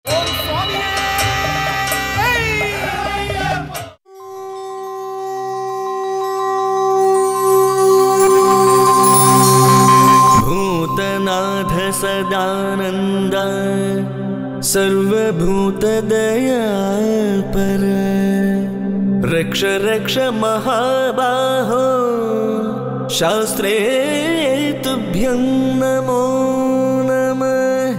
भूतनाथ सदानन्द सर्वभूतदया पर रक्ष रक्ष महाबाहो शास्त्रे तुभ्यं नमो नमः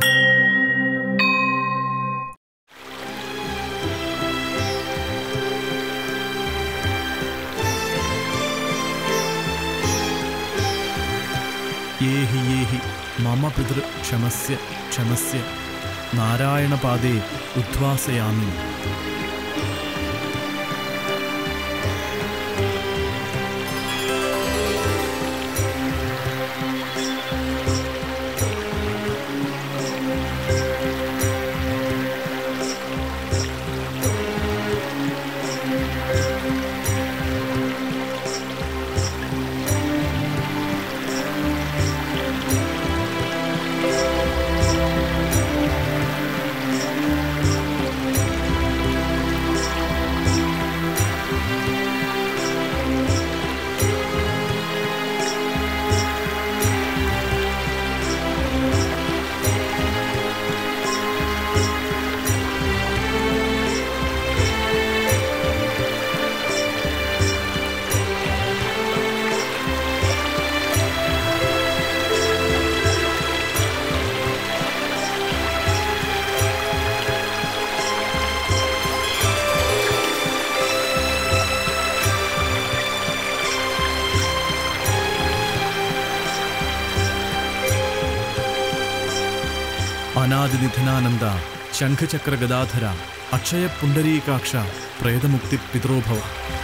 ഏഹി ഏഹി മമ പിതൃ ക്ഷമസ്യ ക്ഷമസ്യ നാരായണപാദേ ഉദ്വാസയാമി അനാദിനിധനാനന്ദ ശംഖചക്ര ഗദാധര അക്ഷയ പുണ്ടരീകാക്ഷ പ്രേതമുക്തി പിതൃഭവ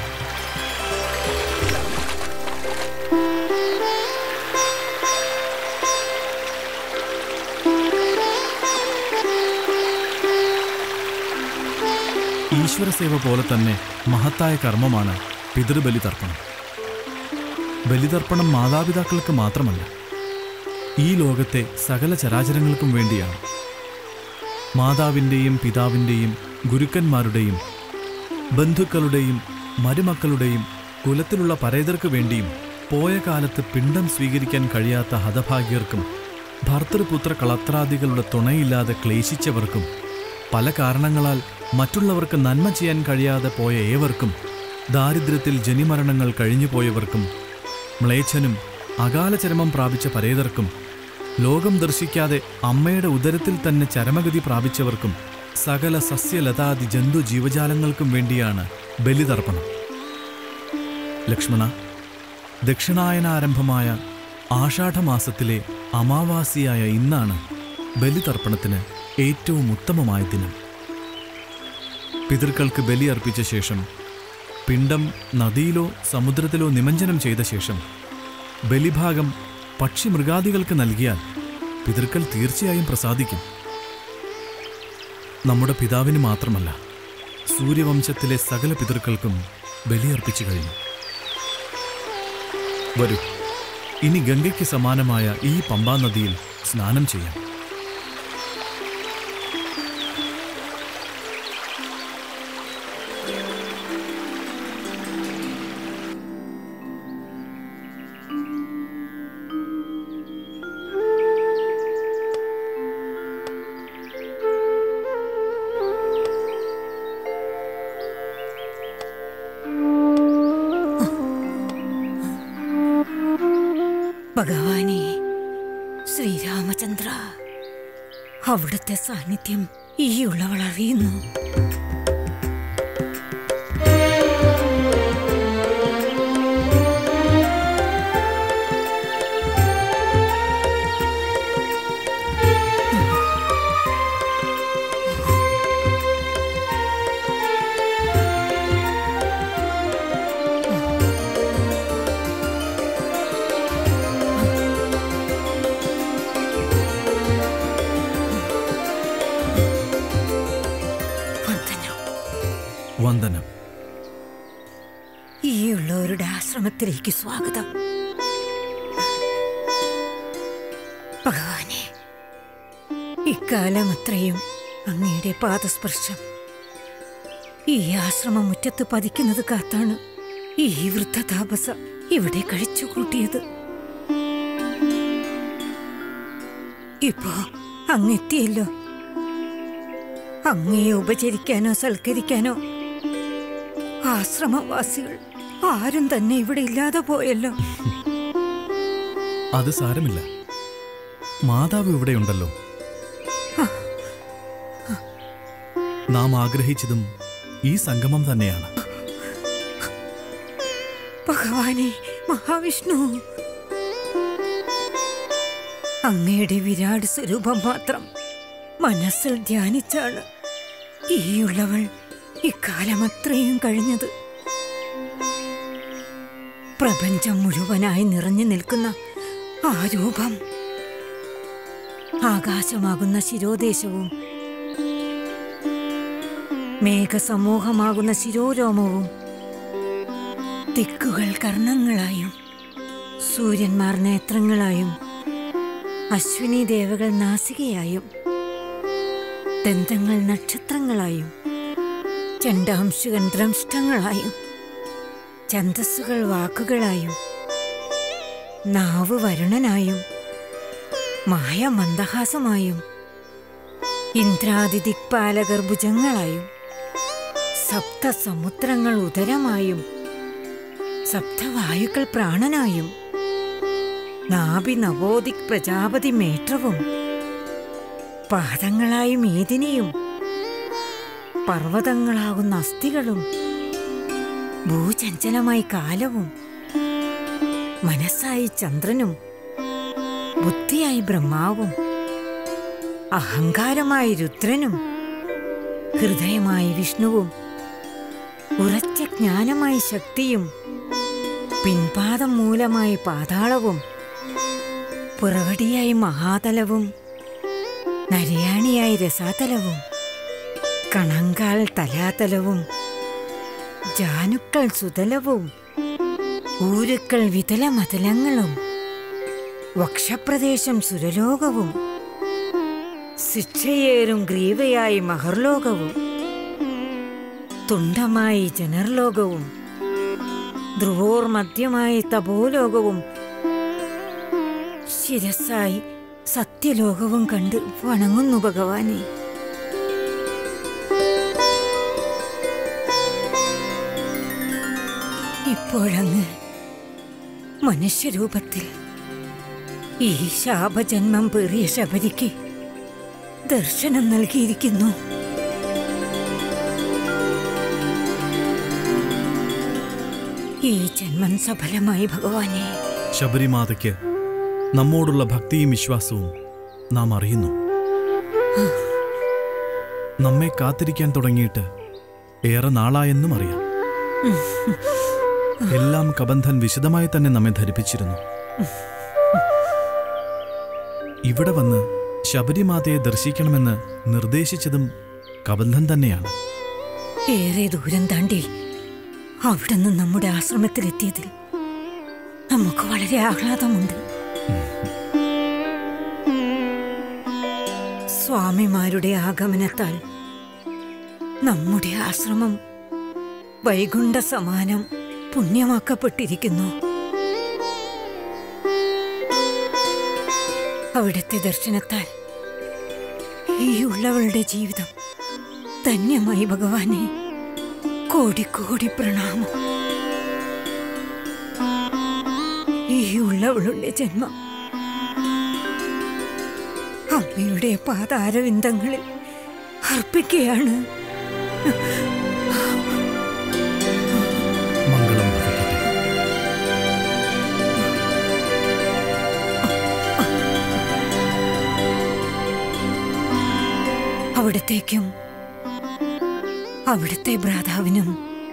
ഈശ്വരസേവ പോലെ തന്നെ മഹത്തായ കർമ്മമാണ് പിതൃബലി തർപ്പണം ബലിതർപ്പണം മാതാപിതാക്കൾക്ക് മാത്രമല്ല ഈ ലോകത്തെ സകല ചരാചരങ്ങൾക്കും വേണ്ടിയാണ് മാതാവിൻ്റെയും പിതാവിൻ്റെയും ഗുരുക്കന്മാരുടെയും ബന്ധുക്കളുടെയും മരുമക്കളുടെയും കുലത്തിലുള്ള പരേതർക്ക് വേണ്ടിയും പോയ കാലത്ത് പിണ്ടം സ്വീകരിക്കാൻ കഴിയാത്ത ഹതഭാഗ്യർക്കും ഭർത്തൃപുത്ര കളത്രാദികളുടെ തുണയില്ലാതെ ക്ലേശിച്ചവർക്കും പല കാരണങ്ങളാൽ മറ്റുള്ളവർക്ക് നന്മ ചെയ്യാൻ കഴിയാതെ പോയ ഏവർക്കും ദാരിദ്ര്യത്തിൽ ജനിമരണങ്ങൾ കഴിഞ്ഞുപോയവർക്കും മ്ലേച്ഛനും അകാലചരമം പ്രാപിച്ച പരേതർക്കും ലോകം ദർശിക്കാതെ അമ്മയുടെ ഉദരത്തിൽ തന്നെ ചരമഗതി പ്രാപിച്ചവർക്കും സകല സസ്യലതാദി ജന്തു ജീവജാലങ്ങൾക്കും വേണ്ടിയാണ് ബലിതർപ്പണം ലക്ഷ്മണ ദക്ഷിണായനാരംഭമായ ആഷാഢമാസത്തിലെ അമാവാസിയായ ഇന്നാണ് ബലിതർപ്പണത്തിന് ഏറ്റവും ഉത്തമമായ ദിനം പിതൃക്കൾക്ക് ബലി അർപ്പിച്ച ശേഷം പിണ്ടം നദിയിലോ സമുദ്രത്തിലോ നിമഞ്ജനം ചെയ്ത ശേഷം ബലിഭാഗം പക്ഷി മൃഗാദികൾക്ക് നൽകിയാൽ പിതൃക്കൾ തീർച്ചയായും പ്രസാദിക്കും നമ്മുടെ പിതാവിന് മാത്രമല്ല സൂര്യവംശത്തിലെ സകല പിതൃക്കൾക്കും ബലിയർപ്പിച്ചു കഴിഞ്ഞു വരൂ ഇനി ഗംഗയ്ക്ക് സമാനമായ ഈ പമ്പാ നദിയിൽ സ്നാനം ചെയ്യാം ഭഗവാനെ ശ്രീരാമചന്ദ്ര അവിടുത്തെ സാന്നിധ്യം ഈ ഉള്ളവൾ അറിയുന്നു വന്ദനം വന്ദനം ഈ ഉള്ളവരുടെ ആശ്രമത്തിലേക്ക് സ്വാഗതം ഭഗവാനെ ഇക്കാലം അത്രയും അങ്ങയുടെ പാദസ്പർശം ഈ ആശ്രമ മുറ്റത്ത് പതിക്കുന്നത് കാത്താണ് ഈ വൃദ്ധ താപസ ഇവിടെ കഴിച്ചു കൂട്ടിയത് ഇപ്പോ അങ്ങെത്തിയല്ലോ അങ്ങയെ ഉപചരിക്കാനോ സൽക്കരിക്കാനോ ആശ്രമവാസികൾ ആരും തന്നെ ഇവിടെ ഇല്ലാതെ പോയല്ലോ അത് സാരമില്ല മാതാവ് ഇവിടെയുണ്ടല്ലോ നാം ആഗ്രഹിച്ചതും ഈ സംഗമം തന്നെയാണ് ഭഗവാനെ മഹാവിഷ്ണു അങ്ങയുടെ വിരാട് സ്വരൂപം മാത്രം മനസ്സിൽ ധ്യാനിച്ചാണ് ഈയുള്ളവൾ ഇക്കാലം അത്രയും കഴിഞ്ഞത് പ്രപഞ്ചം മുഴുവനായി നിറഞ്ഞു നിൽക്കുന്ന ആ രൂപം ആകാശമാകുന്ന ശിരോദേശവും മേഘസമൂഹമാകുന്ന ശിരോരോമവും ദിക്കുകൾ കർണങ്ങളായും സൂര്യന്മാർ നേത്രങ്ങളായും അശ്വിനി ദേവകൾ നാസികയായും ദന്തങ്ങൾ നക്ഷത്രങ്ങളായും ചണ്ടാംശുകൻ ദ്രംഷ്ടങ്ങളായും ഛന്തസ്സുകൾ വാക്കുകളായും നാവ് വരുണനായും മായ മന്ദഹാസമായും ഇന്ദ്രാദി ദിക്പാലകർ ഭുജങ്ങളായും സപ്തസമുദ്രങ്ങൾ ഉദരമായും സപ്തവായുക്കൾ പ്രാണനായും നാഭി നവോദിക് പ്രജാപതി മേട്രവും പാദങ്ങളായി മേദിനിയും പർവ്വതങ്ങളാകുന്ന അസ്ഥികളും ഭൂചഞ്ചലമായി കാലവും മനസ്സായി ചന്ദ്രനും ബുദ്ധിയായി ബ്രഹ്മാവും അഹങ്കാരമായി രുദ്രനും ഹൃദയമായി വിഷ്ണുവും ഉറച്ച ജ്ഞാനമായി ശക്തിയും പിൻപാദം മൂലമായി പാതാളവും പുറവടിയായി മഹാതലവും നരയാണിയായി രസാതലവും കണങ്കാൽ തലാതലവും ജാനുക്കൾ സുതലവും ഊരുക്കൾ വിതലമതലങ്ങളും വക്ഷപ്രദേശം സുരലോകവും ശിക്ഷയേറും ഗ്രീവയായി മഹർലോകവും തുണ്ടമായി ജനർലോകവും ധ്രുവോർ മധ്യമായി തപോലോകവും ശിരസായി സത്യലോകവും കണ്ട് വണങ്ങുന്നു ഭഗവാനെ ഇപ്പോഴങ്ങ് മനുഷ്യരൂപത്തിൽ ഈ ശാപജന്മം പേറിയ ശബരിക്ക് ദർശനം നൽകിയിരിക്കുന്നു ഈ ജന്മം സഫലമായി ഭഗവാനെ ശബരിമാതയ്ക്ക് നമ്മോടുള്ള ഭക്തിയും വിശ്വാസവും നാം അറിയുന്നു നമ്മെ കാത്തിരിക്കാൻ തുടങ്ങിയിട്ട് ഏറെ നാളായെന്നും അറിയാം എല്ലാം കബന്ധൻ വിശദമായി തന്നെ നമ്മെ ധരിപ്പിച്ചിരുന്നു ഇവിടെ വന്ന് ശബരിമാതയെ ദർശിക്കണമെന്ന് നിർദ്ദേശിച്ചതും കബന്ധൻ തന്നെയാണ് ഏറെ ദൂരം താണ്ടി അവിടുന്ന് നമ്മുടെ ആശ്രമത്തിലെത്തിയതിൽ നമുക്ക് വളരെ ആഹ്ലാദമുണ്ട് സ്വാമിമാരുടെ ആഗമനത്താൽ നമ്മുടെ ആശ്രമം വൈകുണ്ഠ സമാനം പുണ്യമാക്കപ്പെട്ടിരിക്കുന്നു അവിടുത്തെ ദർശനത്താൽ ഈ ഉള്ളവളുടെ ജീവിതം ധന്യമായി ഭഗവാനെ കോടി കോടി പ്രണാമം ഈ ഉള്ളവളുടെ ജന്മം അമ്മയുടെ പാതാരവിന്ദങ്ങളിൽ അർപ്പിക്കുകയാണ് മംഗളം ഭവിക്കട്ടെ അവിടത്തേക്കും അവിടുത്തെ ഭ്രാതാവിനും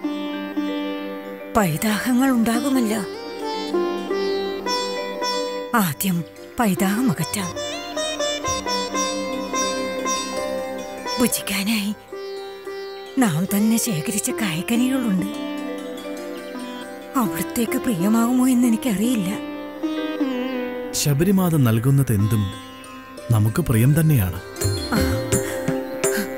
പൈതാഹങ്ങൾ ഉണ്ടാകുമല്ലോ ആദ്യം പൈതാഹം അകറ്റാം ഭുജിക്കാനായി നാം തന്നെ ശേഖരിച്ച കായ്ക്കനികളുണ്ട് അവിടത്തേക്ക് പ്രിയമാകുമോ എന്ന് എനിക്കറിയില്ല ശബരിമാത നൽകുന്നത് എന്തും നമുക്ക് പ്രിയം തന്നെയാണ്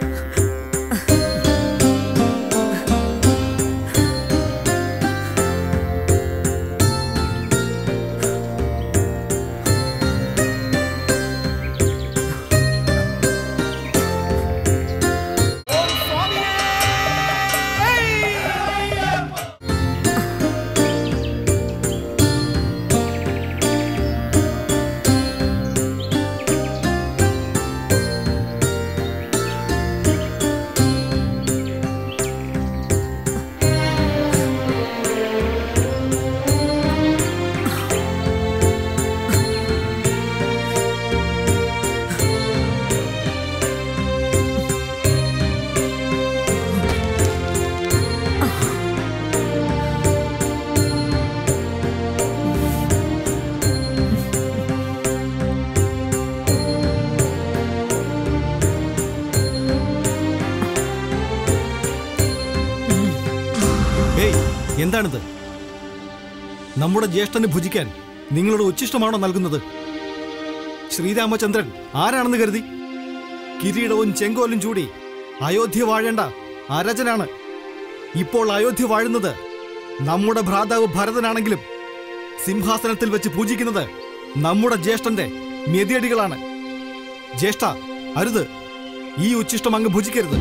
എന്താണിത് നമ്മുടെ ജ്യേഷ്ഠന് ഭുജിക്കാൻ നിങ്ങളുടെ ഉച്ചിഷ്ടമാണോ നൽകുന്നത് ശ്രീരാമചന്ദ്രൻ ആരാണെന്ന് കരുതി കിരീടവും ചെങ്കോലും ചൂടി അയോധ്യ വാഴേണ്ട അരജനാണ് ഇപ്പോൾ അയോധ്യ വാഴുന്നത് നമ്മുടെ ഭ്രാതാവ് ഭരതനാണെങ്കിലും സിംഹാസനത്തിൽ വെച്ച് പൂജിക്കുന്നത് നമ്മുടെ ജ്യേഷ്ഠന്റെ മെതിയടികളാണ് ജ്യേഷ്ഠ അരുത് ഈ ഉച്ചിഷ്ടം അങ്ങ് ഭുജിക്കരുത്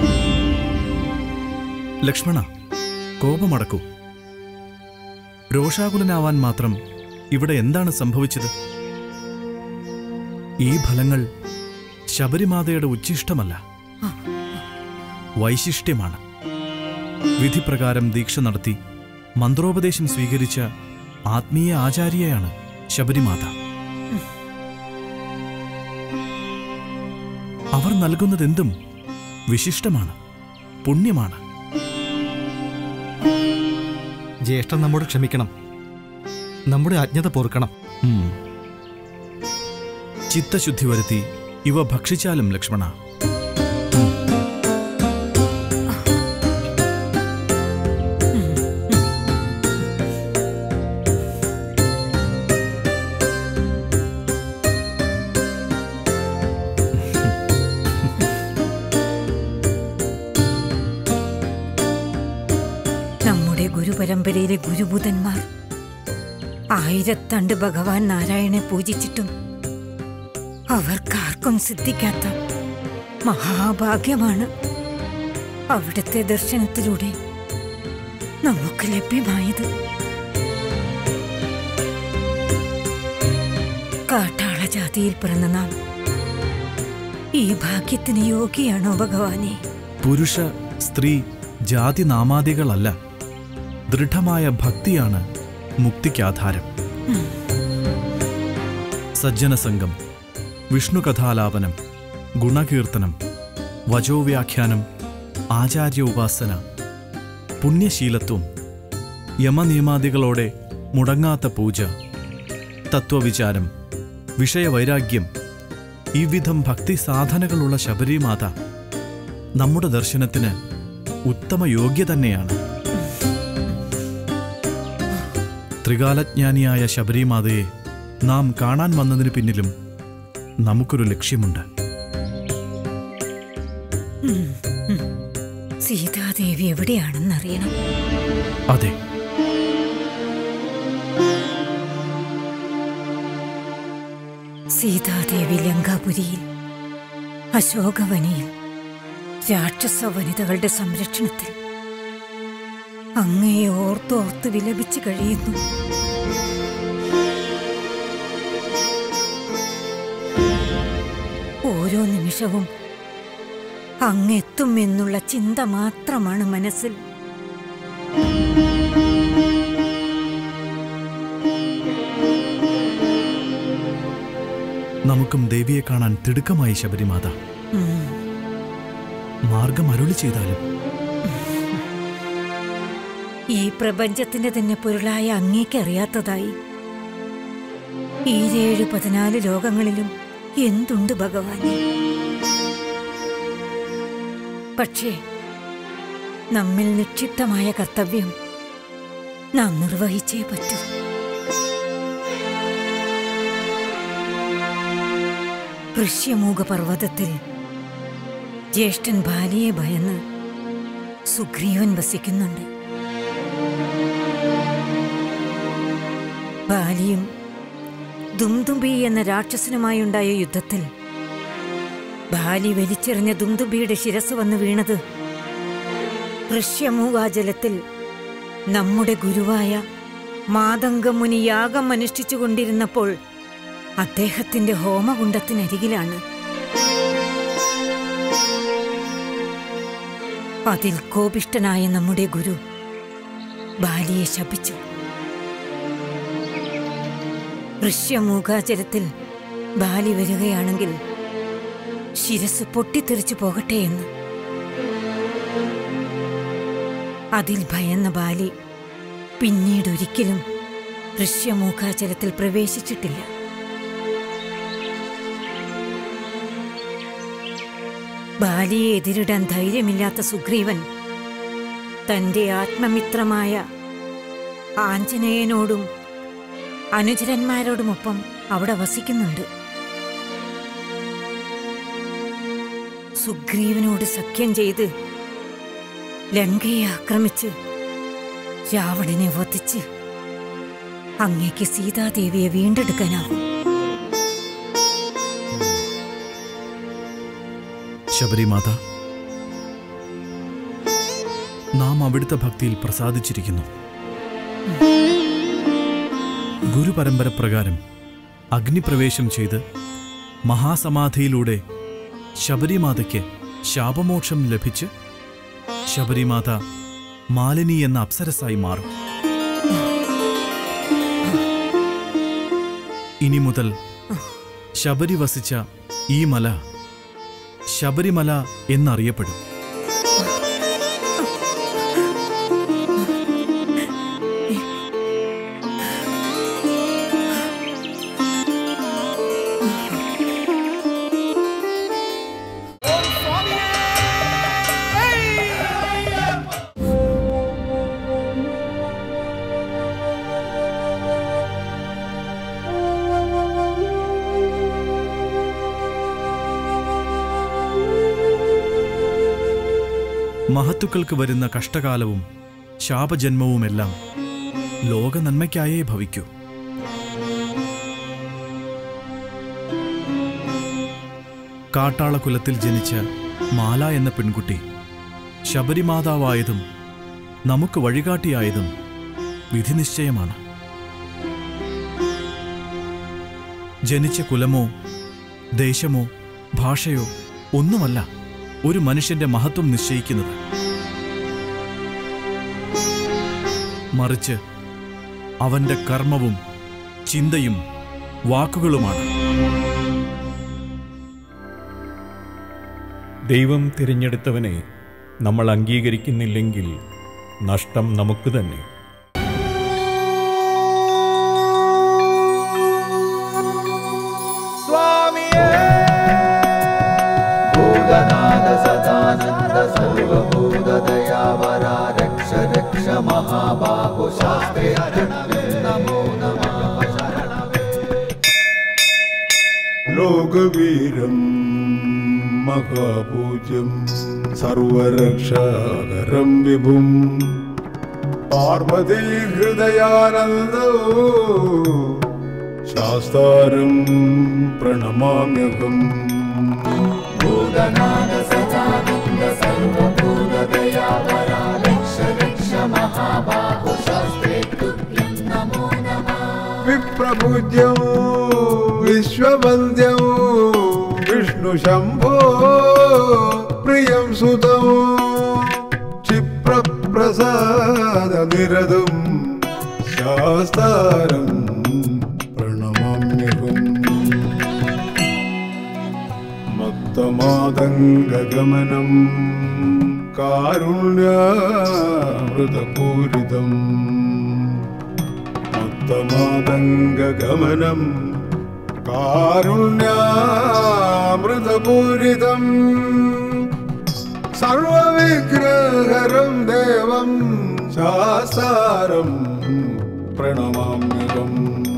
ലക്ഷ്മണ കോപമടക്കൂ രോഷാകുലനാവാൻ മാത്രം ഇവിടെ എന്താണ് സംഭവിച്ചത് ഈ ഫലങ്ങൾ ശബരിമാതയുടെ ഉച്ഛിഷ്ടമല്ല വൈശിഷ്ട്യമാണ് വിധിപ്രകാരം ദീക്ഷ നടത്തി മന്ത്രോപദേശം സ്വീകരിച്ച ആത്മീയ ആചാര്യയാണ് ശബരിമാത അവർ നൽകുന്നതെന്തും വിശിഷ്ടമാണ് പുണ്യമാണ് ജ്യേഷ്ഠൻ നമ്മോട് ക്ഷമിക്കണം നമ്മുടെ അജ്ഞത പൊറുക്കണം ഉം. ചിത്തശുദ്ധി വരുത്തി ഇവ ഭക്ഷിച്ചാലും ലക്ഷ്മണ നമ്മുടെ ഗുരുപരമ്പരയിലെ ഗുരുബുധന്മാർ ആയിരത്തണ്ട് ഭഗവാൻ നാരായണനെ പൂജിച്ചിട്ടും അവർക്കാർക്കും സിദ്ധിക്കാത്ത മഹാഭാഗ്യമാണ് അവിടുത്തെ ദർശനത്തിലൂടെ നമുക്ക് ലഭ്യമായത് കാട്ടാള ജാതിയിൽ പിറന്ന നാം ഈ ഭാഗ്യത്തിന് യോഗ്യയാണോ ഭഗവാനെ പുരുഷ സ്ത്രീ ജാതി നാമാദികളല്ല ദൃഢമായ ഭക്തിയാണ് മുക്തിക്കാധാരം സജ്ജനസംഗം വിഷ്ണുകഥാലാപനം ഗുണകീർത്തനം വചോവ്യാഖ്യാനം ആചാര്യ ഉപാസന പുണ്യശീലത്വം യമനിയമാദികളോടെ മുടങ്ങാത്ത പൂജ തത്വവിചാരം വിഷയവൈരാഗ്യം ഈ വിധം ഭക്തി സാധനകളുള്ള ശബരിമാത നമ്മുടെ ദർശനത്തിന് ഉത്തമ യോഗ്യ തന്നെയാണ് ത്രികാലജ്ഞാനിയായ ശബരിമാതയെ നാം കാണാൻ വന്നതിന് പിന്നിലും നമുക്കൊരു ലക്ഷ്യമുണ്ട് സീതാദേവി എവിടെയാണെന്നറിയണം അതെ സീതാദേവി ലങ്കാപുരിയിൽ അശോകവനിയിൽ രാക്ഷസ വനിതകളുടെ സംരക്ഷണത്തിൽ അങ്ങയെ ഓർത്തോർത്ത് വിലപിച്ച് കഴിയുന്നു ഓരോ നിമിഷവും അങ്ങെത്തും എന്നുള്ള ചിന്ത മാത്രമാണ് മനസ്സിൽ നമുക്കും ദേവിയെ കാണാൻ തിടുക്കമായി ശബരിമാത മാർഗം അരുളി ചെയ്താലും ഈ പ്രപഞ്ചത്തിന്റെ തന്നെ പൊരുളായ അങ്ങേക്ക് അറിയാത്തതായി ഈ ഏഴ് പതിനാല് ലോകങ്ങളിലും എന്തുണ്ട് ഭഗവാനെ പക്ഷേ നമ്മിൽ നിക്ഷിപ്തമായ കർത്തവ്യം നാം നിർവഹിച്ചേ പറ്റൂ ഋഷ്യമൂക പർവ്വതത്തിൽ ജ്യേഷ്ഠൻ ബാലിയെ ഭയന്ന് സുഗ്രീവൻ വസിക്കുന്നുണ്ട് ബാലിയും ദുംദുംബി എന്ന രാക്ഷസനുമായുണ്ടായ യുദ്ധത്തിൽ ബാലി വലിച്ചെറിഞ്ഞ ദുംദുംബിയുടെ ശിരസ് വന്ന് വീണത് ഋഷ്യമൂകാജലത്തിൽ നമ്മുടെ ഗുരുവായ മാതംഗമുനി യാഗം അനുഷ്ഠിച്ചുകൊണ്ടിരുന്നപ്പോൾ അദ്ദേഹത്തിന്റെ ഹോമകുണ്ടത്തിനരികിലാണ് അതിൽ കോപിഷ്ടനായ നമ്മുടെ ഗുരു ബാലിയെ ശപിച്ചു ഋഷ്യമൂകാചരത്തിൽ ബാലി വരികയാണെങ്കിൽ ശിരസ് പൊട്ടിത്തെറിച്ചു പോകട്ടെ എന്ന് അതിൽ ഭയന്ന ബാലി പിന്നീട് ഒരിക്കലും ഋഷ്യമൂകാചരത്തിൽ പ്രവേശിച്ചിട്ടില്ല ബാലിയെ എതിരിടാൻ ധൈര്യമില്ലാത്ത സുഗ്രീവൻ തന്റെ ആത്മമിത്രമായ ആഞ്ജനേയനോടും അനുചരന്മാരോടുമൊപ്പം അവിടെ വസിക്കുന്നുണ്ട് സുഗ്രീവനോട് സഖ്യം ചെയ്ത് ലങ്കയെ ആക്രമിച്ച് രാവണനെ വധിച്ച് അങ്ങേക്ക് സീതാദേവിയെ വീണ്ടെടുക്കാനാവും ശബരിമാത നാം അവിടുത്തെ ഭക്തിയിൽ പ്രസാദിച്ചിരിക്കുന്നു ഗുരുപരമ്പര പ്രകാരം അഗ്നിപ്രവേശം ചെയ്ത് മഹാസമാധിയിലൂടെ ശബരിമാതയ്ക്ക് ശാപമോക്ഷം ലഭിച്ച് ശബരിമാത മാലിനി എന്ന അപ്സരസായി മാറും ഇനി മുതൽ ശബരി വസിച്ച ഈ മല ശബരിമല എന്നറിയപ്പെടും മഹത്തുക്കൾക്ക് വരുന്ന കഷ്ടകാലവും ശാപജന്മവുമെല്ലാം ലോക നന്മയ്ക്കായേ ഭവിക്കൂ കാട്ടാളകുലത്തിൽ ജനിച്ച മാല എന്ന പെൺകുട്ടി ശബരിമാതാവായതും നമുക്ക് വഴികാട്ടിയായതും വിധിനിശ്ചയമാണ് ജനിച്ച കുലമോ ദേശമോ ഭാഷയോ ഒന്നുമല്ല ഒരു മനുഷ്യന്റെ മഹത്വം നിശ്ചയിക്കുന്നത് മറിച്ച് അവന്റെ കർമ്മവും ചിന്തയും വാക്കുകളുമാണ് ദൈവം തിരഞ്ഞെടുത്തവനെ നമ്മൾ അംഗീകരിക്കുന്നില്ലെങ്കിൽ നഷ്ടം നമുക്ക് തന്നെ ലോകവീരം മഹാപൂജ്യം സർവരക്ഷാകരം വിഭും പാർവതി ഹൃദയാനന്ദോ ശാസ്താരം പ്രണമാമ്യഹം വിപ്രപൂജ്യം വിശ്വവന്ദ്യം വിഷ്ണു ശംഭോ പ്രിയം സുതം ക്ഷിപ്രപ്രസാദ നിരതും ശാസ്താരം പ്രണമാമ്യഹം മത്തമാതംഗഗമനം കാരുണ്യാമൃതപൂരിതം മത്തമാതംഗഗമനം കാരുണ്യാമൃതപൂരിതം സർവവിഗ്രഹരം ദേവം ശാസ്താരം പ്രണമാമ്യകം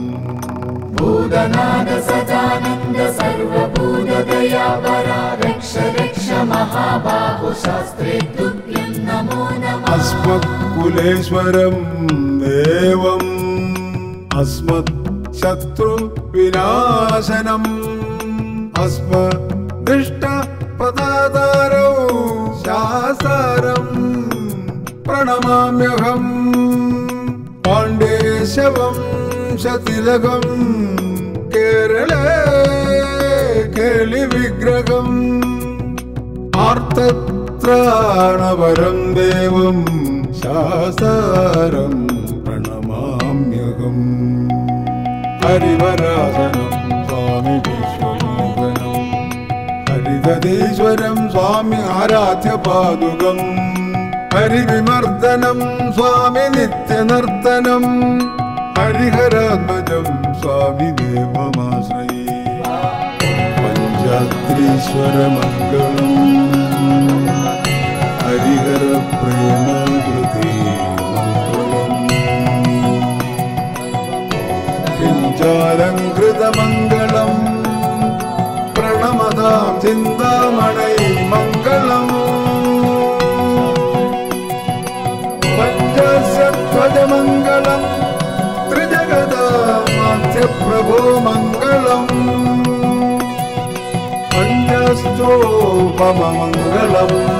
അസ്മത്കുലേശ്വരം ദേവം അസ്മത് ശത്രു വിനാശനം അസ്മദിഷ്ട പദാതാരോ ശാസ്താരം പ്രണമാമ്യഹം പാണ്ഡേശവം ശതിലകം കേരളേ കേളി വിഗ്രഹം ആർത്തത്രാണപരം ദേവം ശാസ്താരം പ്രണമാമ്യഹം ഹരിവരാസനം സ്വാമി വിശ്വമോഹനം ഹരിതീശ്വരം സ്വാമി ആരാധ്യ പാതുകം ഹരിവിമർദ്ദനം സ്വാമി നിത്യനർത്തനം ഹരിഹരാത്മജം സ്വാമി ദേവമാശ്രയേ പഞ്ചാത്രീശ്വരമംഗളം ഹരിഹര പ്രേമാകൃതി മംഗളം പഞ്ചാലങ്കൃതമംഗളം പ്രണമതാം ചിന്താമണൈ മംഗളം പഞ്ചസധ്വജമംഗളം ത്രിജഗതാമാധ്യപ്രഭോ മംഗളം പഞ്ചസ്തോപമംഗളം